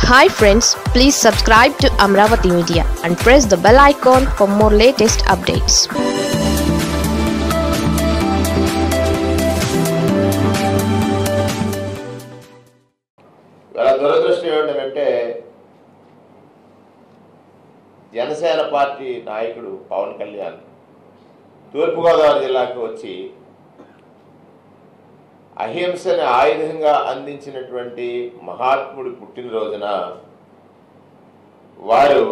hi friends please subscribe to Amaravati media and press the bell icon for more latest updates ఇలా దురదృష్టం ఏమిటంటే Janasena party నాయకుడు పవన్ కళ్యాణ్ తూర్పుగోదావరి జిల్లాకు వచ్చి అహింసని ఆయుధంగా అందించినటువంటి మహాత్ముడి పుట్టినరోజున వారు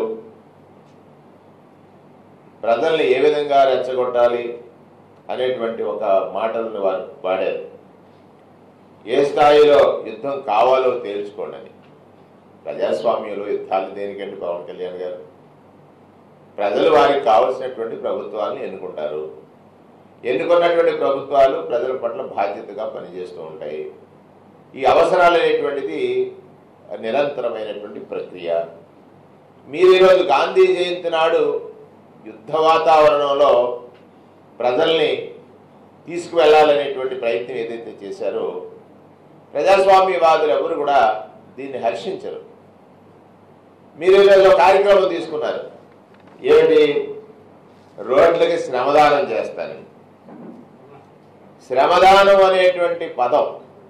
ప్రజల్ని ఏ విధంగా రెచ్చగొట్టాలి అనేటువంటి ఒక మాటలను వారు వాడారు ఏ స్థాయిలో యుద్ధం కావాలో తేల్చుకోండి అని ప్రజాస్వామ్యంలో యుద్ధాలు దేనికండి పవన్ కళ్యాణ్ గారు ప్రజలు వారికి కావలసినటువంటి ప్రభుత్వాలను ఎన్నుకుంటారు ఎన్నుకున్నటువంటి ప్రభుత్వాలు ప్రజల పట్ల బాధ్యతగా పనిచేస్తూ ఉంటాయి ఈ అవసరాలు అనేటువంటిది నిరంతరమైనటువంటి ప్రక్రియ మీరు ఈరోజు గాంధీ జయంతి నాడు యుద్ధ వాతావరణంలో ప్రజల్ని తీసుకువెళ్ళాలనేటువంటి ప్రయత్నం ఏదైతే చేశారో ప్రజాస్వామ్యవాదులు ఎవరు కూడా దీన్ని హర్షించరు మీరు ఈరోజు ఒక కార్యక్రమం తీసుకున్నారు ఏమిటి రోడ్లకి శ్రమదానం చేస్తాను శ్రమదానం అనేటువంటి పదం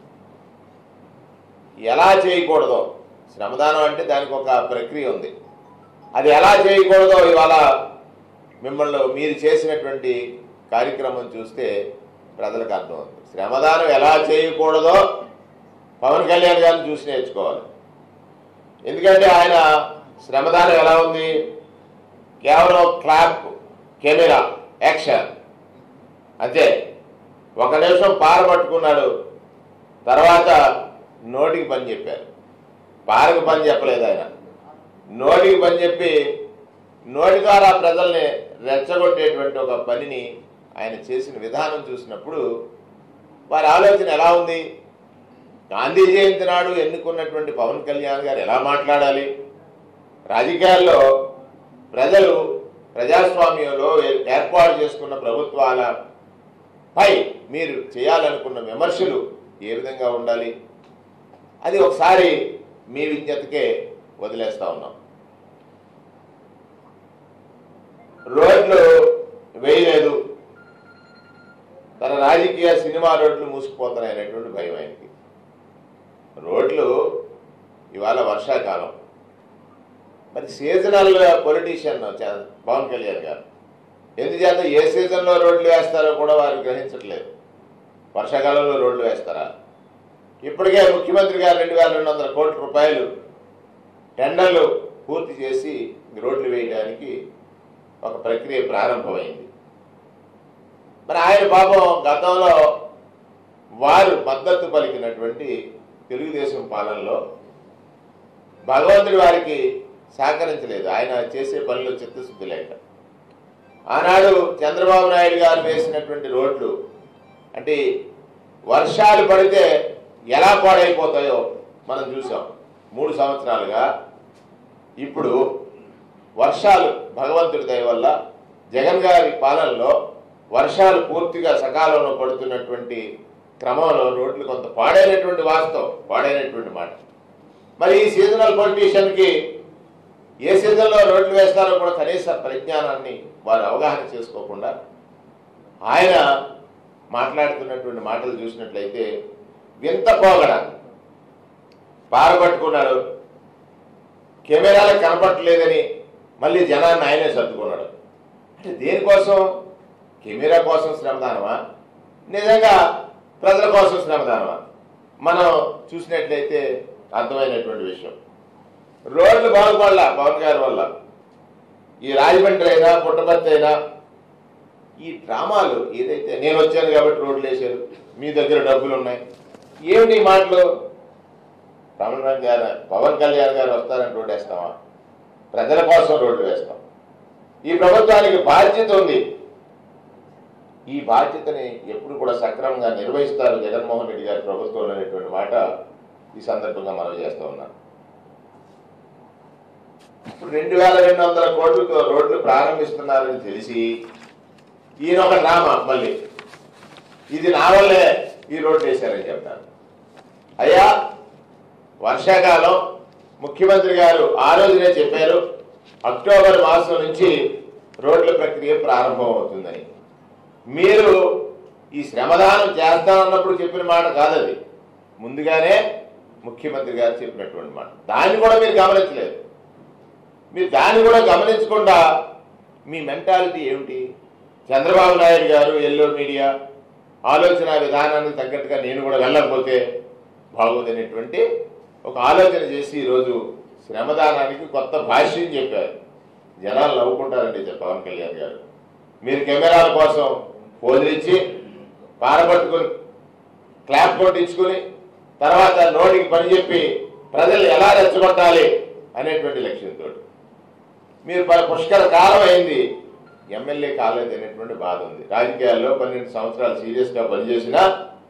ఎలా చేయకూడదో శ్రమదానం అంటే దానికి ఒక ప్రక్రియ ఉంది అది ఎలా చేయకూడదో ఇవాళ మిమ్మల్ని మీరు చేసినటువంటి కార్యక్రమం చూస్తే ప్రజలకు అర్థమవుతుంది శ్రమదానం ఎలా చేయకూడదో పవన్ కళ్యాణ్ గారిని చూసి నేర్చుకోవాలి ఎందుకంటే ఆయన శ్రమదానం ఎలా ఉంది కేవలం క్లాప్ కెమెరా యాక్షన్ అంతే ఒక నిమిషం పార పట్టుకున్నాడు తర్వాత నోటికి పని చెప్పారు పారకు పని చెప్పలేదు ఆయన నోటికి పని చెప్పి నోటి ద్వారా ప్రజల్ని రెచ్చగొట్టేటువంటి ఒక పనిని ఆయన చేసిన విధానం చూసినప్పుడు వారి ఆలోచన ఎలా ఉంది గాంధీ జయంతి నాడు ఎన్నుకున్నటువంటి పవన్ కళ్యాణ్ గారు ఎలా మాట్లాడాలి రాజకీయాల్లో ప్రజలు ప్రజాస్వామ్యంలో ఏ- ఏర్పాటు చేసుకున్న ప్రభుత్వాల పై మీరు చేయాలనుకున్న విమర్శలు ఏ విధంగా ఉండాలి అది ఒకసారి మీ విజ్ఞతకే వదిలేస్తా ఉన్నాం రోడ్లు వేయలేదు తన రాజకీయ సినిమా రోడ్లు మూసుకుపోతున్నాయి అనేటువంటి భయం ఆయనకి రోడ్లు ఇవాళ వర్షాకాలం మరి సీజనల్ పొలిటీషియన్ చ- పవన్ కళ్యాణ్ గారు ఎందుచేత ఏ సీజన్లో రోడ్లు వేస్తారో కూడా వారు గ్రహించట్లేదు వర్షాకాలంలో రోడ్లు వేస్తారా ఇప్పటికే ముఖ్యమంత్రి గారు రెండు వేల రెండు వందల కోట్ల రూపాయలు టెండర్లు పూర్తి చేసి రోడ్లు వేయడానికి ఒక ప్రక్రియ ప్రారంభమైంది మరి ఆయన పాపం గతంలో వారు మద్దతు పలికినటువంటి తెలుగుదేశం పాలనలో భగవంతుడి వారికి సహకరించలేదు ఆయన చేసే పనిలో చిత్తశుద్ధి లేక ఆనాడు చంద్రబాబు నాయుడు గారు వేసినటువంటి రోడ్లు అంటే వర్షాలు పడితే ఎలా పాడైపోతాయో మనం చూసాం మూడు సంవత్సరాలుగా ఇప్పుడు వర్షాలు భగవంతుడి దయ వల్ల జగన్ గారి పాలనలో వర్షాలు పూర్తిగా సకాలంలో పడుతున్నటువంటి క్రమంలో రోడ్లు కొంత పాడైనటువంటి వాస్తవం పాడైనటువంటి మాట మరి ఈ సీజనల్ పొలిటీషియన్కి ఏ సీజన్లో రోడ్లు వేస్తారో కూడా కనీస పరిజ్ఞానాన్ని వారు అవగాహన చేసుకోకుండా ఆయన మాట్లాడుతున్నటువంటి మాటలు చూసినట్లయితే వింత పోగడ పారబట్టుకున్నాడు కెమెరాలకు కనపట్టలేదని మళ్ళీ జనాన్ని ఆయనే సర్దుకున్నాడు అంటే దేనికోసం కెమెరా కోసం శ్రమదానమా నిజంగా ప్రజల కోసం శ్రమదానమా మనం చూసినట్లయితే అర్థమైనటువంటి విషయం రోడ్లు బాగుపడాల పవన్ గారి వల్ల ఈ రాజమండ్రి అయినా పుట్టపర్తి అయినా ఈ డ్రామాలు ఏదైతే నేను వచ్చాను కాబట్టి రోడ్లు వేశారు మీ దగ్గర డబ్బులు ఉన్నాయి ఏమిటి ఈ మాటలు పవన్ గారు పవన్ కళ్యాణ్ గారు వస్తారని రోడ్డు వేస్తామా ప్రజల కోసం రోడ్లు వేస్తాం ఈ ప్రభుత్వానికి బాధ్యత ఉంది ఈ బాధ్యతని ఎప్పుడు కూడా సక్రమంగా నిర్వహిస్తారు జగన్మోహన్ రెడ్డి గారి ప్రభుత్వం అనేటువంటి మాట ఈ సందర్భంగా మనం చేస్తూ ఉన్నాం ఇప్పుడు రెండు వేల రెండు వందల కోట్లతో రోడ్లు ప్రారంభిస్తున్నారని తెలిసి ఈయన ఒక డ్రామా మళ్ళీ ఇది నా వల్లే ఈ రోడ్డు వేశారని చెప్తాను అయ్యా వర్షాకాలం ముఖ్యమంత్రి గారు ఆ రోజునే చెప్పారు అక్టోబర్ మాసం నుంచి రోడ్ల ప్రక్రియ ప్రారంభం అవుతుందని మీరు ఈ శ్రమదానం చేస్తానన్నప్పుడు చెప్పిన మాట కాదది ముందుగానే ముఖ్యమంత్రి గారు చెప్పినటువంటి మాట దాన్ని కూడా మీరు గమనించలేదు మీరు దాన్ని కూడా గమనించకుండా మీ మెంటాలిటీ ఏమిటి చంద్రబాబు నాయుడు గారు ఎల్లో మీడియా ఆలోచన విధానానికి తగ్గట్టుగా నేను కూడా వెళ్ళకపోతే బాగోదనేటువంటి ఒక ఆలోచన చేసి ఈరోజు శ్రమదానానికి కొత్త భాష్యం చెప్పారు జనాలు నవ్వుకుంటారండి చెప్ప పవన్ కళ్యాణ్ గారు మీరు కెమెరాల కోసం పోదిరిచ్చి పారబట్టుకుని క్లాప్ కొట్టించుకుని తర్వాత నోటికి పని చెప్పి ప్రజలు ఎలా రెచ్చగొట్టాలి అనేటువంటి లక్ష్యంతో మీరు ప- పుష్కర కాలం అయింది ఎమ్మెల్యే కాలేదు అనేటువంటి బాధ ఉంది రాజకీయాల్లో పన్నెండు సంవత్సరాలు సీరియస్గా పనిచేసినా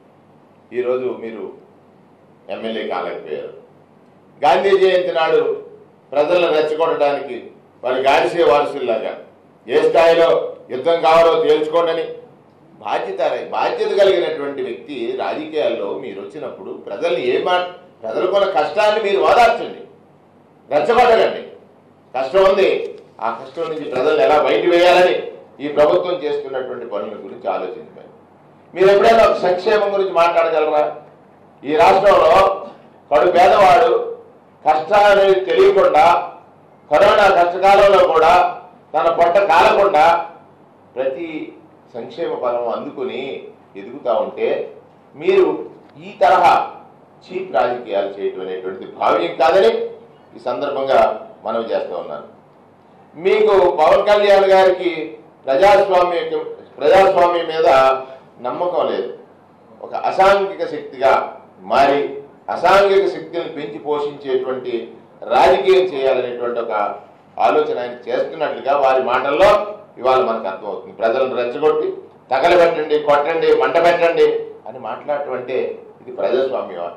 ఈరోజు మీరు ఎమ్మెల్యే కాలేకపోయారు గాంధీ జయంతి నాడు ప్రజలను రెచ్చగొట్టడానికి వారి గాడిసే వారసుల్లాగా ఏ స్థాయిలో యుద్ధం కావాలో తేల్చుకోండి బాధ్యత బాధ్యత కలిగినటువంటి వ్యక్తి రాజకీయాల్లో మీరు వచ్చినప్పుడు ప్రజల్ని ఏ మాట ప్రజలకున్న కష్టాన్ని మీరు ఓదార్చండి రెచ్చగొట్టకండి కష్టం ఉంది ఆ కష్టం నుంచి ప్రజల్ని ఎలా బయట వేయాలని ఈ ప్రభుత్వం చేస్తున్నటువంటి పనుల గురించి ఆలోచించండి మీరు ఎప్పుడైనా ఒక సంక్షేమం గురించి మాట్లాడగలరా ఈ రాష్ట్రంలో కడు పేదవాడు కష్టాలు తెలియకుండా కరోనా కష్టకాలంలో కూడా తన పొట్ట కాలకుండా ప్రతి సంక్షేమ ఫలం అందుకుని ఎదుగుతా ఉంటే మీరు ఈ తరహా చీప్ రాజకీయాలు చేయటం అనేటువంటిది భావ్యం కాదని ఈ సందర్భంగా మనవి చేస్తూ ఉన్నాను మీకు పవన్ కళ్యాణ్ గారికి ప్రజాస్వామ్య ప్రజాస్వామ్యం మీద నమ్మకం లేదు ఒక అసాంఘిక శక్తిగా మారి అసాంఘిక శక్తిని పెంచి పోషించేటువంటి రాజకీయం చేయాలనేటువంటి ఒక ఆలోచన ఆయన చేస్తున్నట్లుగా వారి మాటల్లో ఇవాళ మనకు అర్థమవుతుంది ప్రజలను రెచ్చగొట్టి తగలబెట్టండి కొట్టండి మంట పెట్టండి అని మాట్లాడటం అంటే ఇది ప్రజాస్వామ్యమా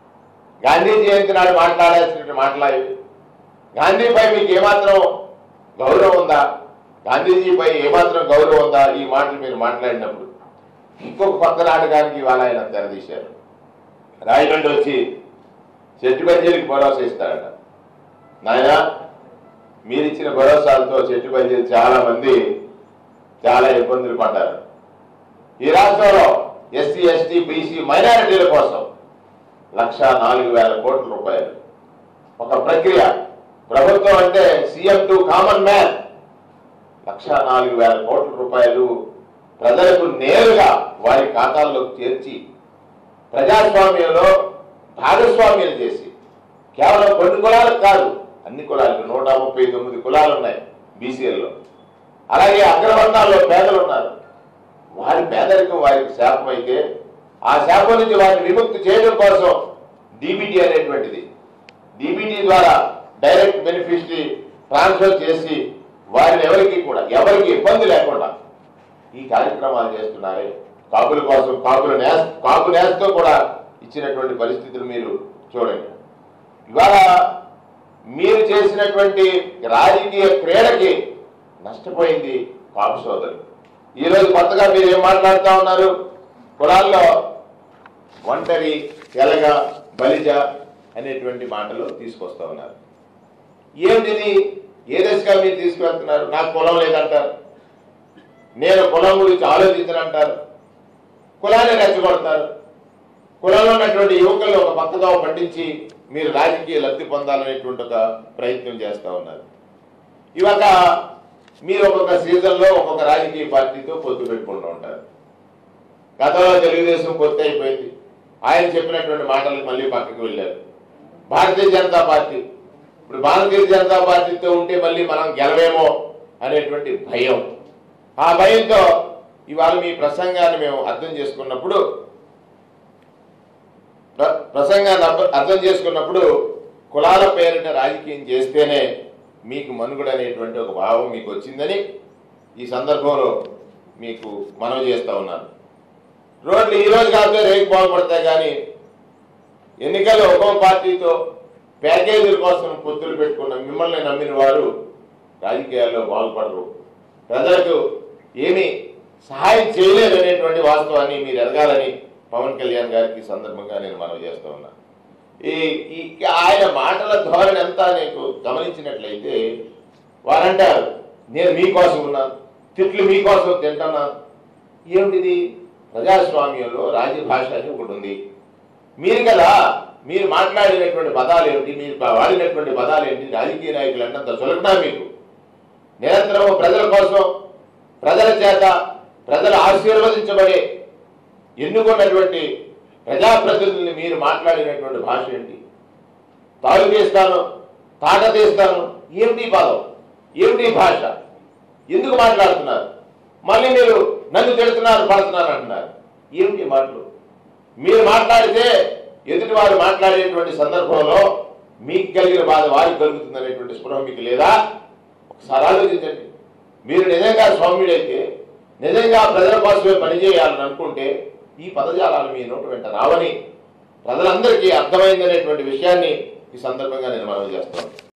గాంధీ జయంతి నాడు మాట్లాడాల్సినటువంటి మాటలా ఇవి గాంధీపై మీకు ఏమాత్రం గౌరవం ఉందా గాంధీజీపై ఏమాత్రం గౌరవం ఉందా ఈ మాటలు మీరు మాట్లాడినప్పుడు ఇంకొక కొత్త నాటకానికి ఇవాళ ఆయన తెరదీశారు రాయగండి వచ్చి చెట్టు బజ్జీలకి భరోసా ఇస్తారట నాయన మీరిచ్చిన భరోసాలతో చెట్టు బజ్జీలు చాలా మంది చాలా ఇబ్బందులు పడ్డారు ఈ రాష్ట్రంలో ఎస్సీ ఎస్టీ బీసీ మైనారిటీల కోసం లక్ష నాలుగు వేల కోట్ల రూపాయలు ఒక ప్రక్రియ ప్రభుత్వం అంటే CM to common man lakh నాలుగు వేల కోట్ల రూపాయలు ప్రజలకు నేరుగా వారి ఖాతాల్లోకి చేర్చి ప్రజాస్వామ్యంలో భాగస్వామ్యం చేసి కేవలం కొన్ని కులాలకు కాదు అన్ని కులాలకు నూట ముప్పై తొమ్మిది కులాలు ఉన్నాయి బీసీఎల్లో అలాగే అగ్రవర్ణాల్లో పేదలు ఉన్నారు వారి పేదరికం వారికి శాపం అయితే ఆ శాపం నుంచి వారిని విముక్తి చేయడం కోసం డీబీటీ అనేటువంటిది డీబీటీ ద్వారా డైరెక్ట్ బెనిఫిషరీ ట్రాన్స్ఫర్ చేసి వారిని ఎవరికి కూడా ఎవరికి ఇబ్బంది లేకుండా ఈ కార్యక్రమాలు చేస్తున్నారే కాపుల కోసం కాపుల నేస్ కాపు నేస్తో కూడా ఇచ్చినటువంటి పరిస్థితులు మీరు చూడండి ఇవాళ మీరు చేసినటువంటి రాజకీయ క్రీడకి నష్టపోయింది కాపు సోదరులు ఈరోజు కొత్తగా మీరు ఏం మాట్లాడుతూ ఉన్నారు కులాల్లో ఒంటరి తెలగ బలిజ అనేటువంటి మాటలు తీసుకొస్తా ఉన్నారు ఏమిటిది ఏ దశగా మీరు తీసుకువెళ్తున్నారు నాకు కులం లేదంటారు నేను కులం గురించి ఆలోచించనంటారు కులాన్ని రెచ్చగొడతారు కులంలో ఉన్నటువంటి యువకులను ఒక పక్కగా పట్టించి మీరు రాజకీయ లబ్ధి పొందాలనేటువంటి ఒక ప్రయత్నం చేస్తూ ఉన్నారు ఇవాళ మీరు ఒక్కొక్క సీజన్లో ఒక్కొక్క రాజకీయ పార్టీతో పొత్తు పెట్టుకుంటూ ఉంటారు గతంలో తెలుగుదేశం కొత్త అయిపోయింది ఆయన చెప్పినటువంటి మాటలకు మళ్ళీ పక్కకి వెళ్ళారు భారతీయ జనతా పార్టీ ఇప్పుడు భారతీయ జనతా పార్టీతో ఉంటే మళ్ళీ మనం గెలవేమో అనేటువంటి భయం ఆ భయంతో ఇవాళ మీ ప్రసంగాన్ని మేము అర్థం చేసుకున్నప్పుడు ప్ర- ప్రసంగాన్ని అర్థ- అర్థం చేసుకున్నప్పుడు కులాల పేరిట రాజకీయం చేస్తేనే మీకు మనుగడ అనేటువంటి ఒక భావం మీకు వచ్చిందని ఈ సందర్భంలో మీకు మనవి చేస్తా ఉన్నాను రోడ్లు ఈ రోజు కాకపోతే రేపు బాగుపడతాయి కానీ ఎన్నికల్లో ఒక్కో పార్టీతో ప్యాకేజీల కోసం పొత్తులు పెట్టుకున్న మిమ్మల్ని నమ్మిన వారు రాజకీయాల్లో బాగుపడరు ప్రజలకు ఏమీ సహాయం చేయలేదు అనేటువంటి వాస్తవాన్ని మీరు ఎదగాలని పవన్ కళ్యాణ్ గారికి ఈ సందర్భంగా నేను మనవి చేస్తూ ఉన్నాను ఈ ఈ ఆయన మాటల ధోరణి అంతా నీకు గమనించినట్లయితే వారంటారు నేను మీకోసం ఉన్నాను తిట్లు మీకోసం తింటున్నాను ఏమిటిది ప్రజాస్వామ్యంలో రాజభాష అని ఒకటి ఉంది మీరు కదా మీరు మాట్లాడినటువంటి పదాలు ఏమిటి మీరు వాడినటువంటి పదాలు ఏంటి రాజకీయ నాయకులు అన్నంత సులభనా మీకు నిరంతరం ప్రజల కోసం ప్రజల చేత ప్రజలు ఆశీర్వదించబడే ఎన్నుకున్నటువంటి ప్రజాప్రతినిధుల్ని మీరు మాట్లాడినటువంటి భాష ఏంటి తాడు తీస్తాను తాట తీస్తాను ఏమిటి పదం ఏమిటి భాష ఎందుకు మాట్లాడుతున్నారు మళ్ళీ మీరు నన్ను తిడుతున్నారు పడుతున్నారు అంటున్నారు ఏమిటి మాటలు మీరు మాట్లాడితే ఎదుటి వారు మాట్లాడేటువంటి సందర్భంలో మీకు కలిగిన బాధ వారికి కలుగుతుంది అనేటువంటి స్పృహ మీకు లేదా ఒకసారి ఆలోచించండి మీరు నిజంగా స్వామ్యుడైతే నిజంగా ప్రజల కోసమే పనిచేయాలని అనుకుంటే ఈ పదజాలాలు మీ నోటి వెంట రావని ప్రజలందరికీ అర్థమైందనేటువంటి విషయాన్ని ఈ సందర్భంగా నేను మనవి చేస్తాను